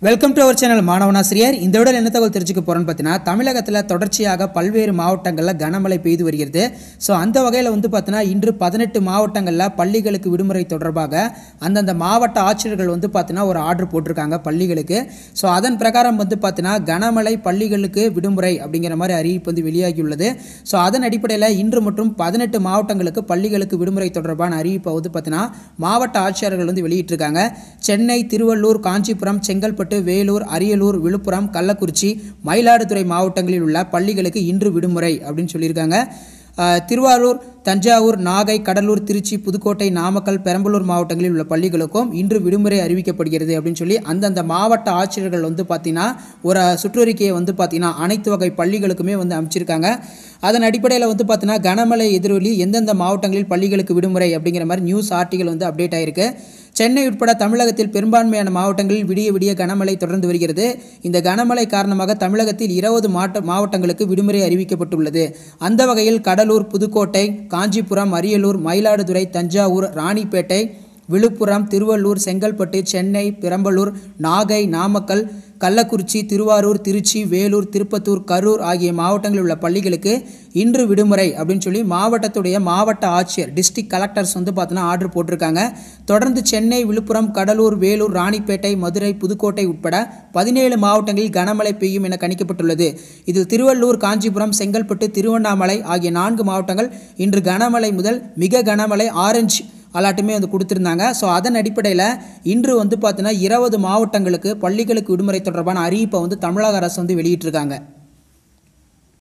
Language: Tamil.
வெல்கம் டு அவர் சேனல் மாணவனாசிரியர் இந்த விட என்ன தகவல் தெரிஞ்சுக்க போகிறோன்னு பார்த்தீங்கன்னா தமிழகத்தில் தொடர்ச்சியாக பல்வேறு மாவட்டங்களில் கனமழை பெய்து வருகிறது ஸோ அந்த வகையில் வந்து பார்த்தீங்கன்னா இன்று பதினெட்டு மாவட்டங்களில் பள்ளிகளுக்கு விடுமுறை தொடர்பாக அந்தந்த மாவட்ட ஆட்சியர்கள் வந்து பார்த்தீங்கன்னா ஒரு ஆர்டர் போட்டிருக்காங்க பள்ளிகளுக்கு ஸோ அதன் பிரகாரம் வந்து பார்த்தீங்கன்னா கனமழை பள்ளிகளுக்கு விடுமுறை அப்படிங்கிற மாதிரி அறிவிப்பு வந்து வெளியாகியுள்ளது ஸோ அதன் அடிப்படையில் இன்று மற்றும் பதினெட்டு மாவட்டங்களுக்கு பள்ளிகளுக்கு விடுமுறை தொடர்பான அறிவிப்பை வந்து பார்த்தீங்கன்னா மாவட்ட ஆட்சியர்கள் வந்து வெளியிட்டிருக்காங்க சென்னை திருவள்ளூர் காஞ்சிபுரம் செங்கல்பட்டு வேலூர் அரியலூர் விழுப்புரம் கள்ளக்குறிச்சி மயிலாடுதுறை மாவட்டங்களில் உள்ள பள்ளிகளுக்கு இன்று விடுமுறை அப்படின்னு சொல்லியிருக்காங்க அஹ், திருவாரூர் தஞ்சாவூர் நாகை கடலூர் திருச்சி புதுக்கோட்டை நாமக்கல் பெரம்பலூர் மாவட்டங்களில் உள்ள பள்ளிகளுக்கும் இன்று விடுமுறை அறிவிக்கப்படுகிறது அப்படின்னு சொல்லி அந்தந்த மாவட்ட ஆட்சியர்கள் வந்து பார்த்தீங்கன்னா ஒரு சுற்றறிக்கையை வந்து பார்த்தீங்கன்னா அனைத்து வகை பள்ளிகளுக்குமே வந்து அமைச்சிருக்காங்க அதன் அடிப்படையில் வந்து பார்த்தீங்கன்னா கனமழை எதிரொலி எந்தெந்த மாவட்டங்களில் பள்ளிகளுக்கு விடுமுறை அப்படிங்கிற மாதிரி நியூஸ் ஆர்டிகல் வந்து அப்டேட் ஆயிருக்கு சென்னை உட்பட தமிழகத்தில் பெரும்பான்மையான மாவட்டங்களில் விடிய விடிய கனமழை தொடர்ந்து வருகிறது இந்த கனமழை காரணமாக தமிழகத்தில் இருபது மாவட்ட மாவட்டங்களுக்கு விடுமுறை அறிவிக்கப்பட்டுள்ளது அந்த வகையில் கடலூர் புதுக்கோட்டை காஞ்சிபுரம் அரியலூர் மயிலாடுதுறை தஞ்சாவூர் ராணிப்பேட்டை விழுப்புரம் திருவள்ளூர் செங்கல்பட்டு சென்னை பெரம்பலூர் நாகை நாமக்கல் கள்ளக்குறிச்சி திருவாரூர் திருச்சி வேலூர் திருப்பத்தூர் கரூர் ஆகிய மாவட்டங்களில் உள்ள பள்ளிகளுக்கு இன்று விடுமுறை அப்படின்னு சொல்லி மாவட்டத்துடைய மாவட்ட ஆட்சியர் டிஸ்ட்ரிக்ட் கலெக்டர்ஸ் வந்து பார்த்தீங்கன்னா ஆர்டர் போட்டிருக்காங்க தொடர்ந்து சென்னை விழுப்புரம் கடலூர் வேலூர் ராணிப்பேட்டை மதுரை புதுக்கோட்டை உட்பட பதினேழு மாவட்டங்களில் கனமழை பெய்யும் என கணிக்கப்பட்டுள்ளது இதில் திருவள்ளூர் காஞ்சிபுரம் செங்கல்பட்டு திருவண்ணாமலை ஆகிய நான்கு மாவட்டங்கள் இன்று கனமழை முதல் மிக கனமழை ஆரஞ்சு அலாட்டுமே வந்து கொடுத்துருந்தாங்க ஸோ அதன் அடிப்படையில் இன்று வந்து பார்த்தீங்கன்னா இருபது மாவட்டங்களுக்கு பள்ளிகளுக்கு விடுமுறை தொடர்பான அறிவிப்பை வந்து தமிழக அரசு வந்து வெளியிட்டிருக்காங்க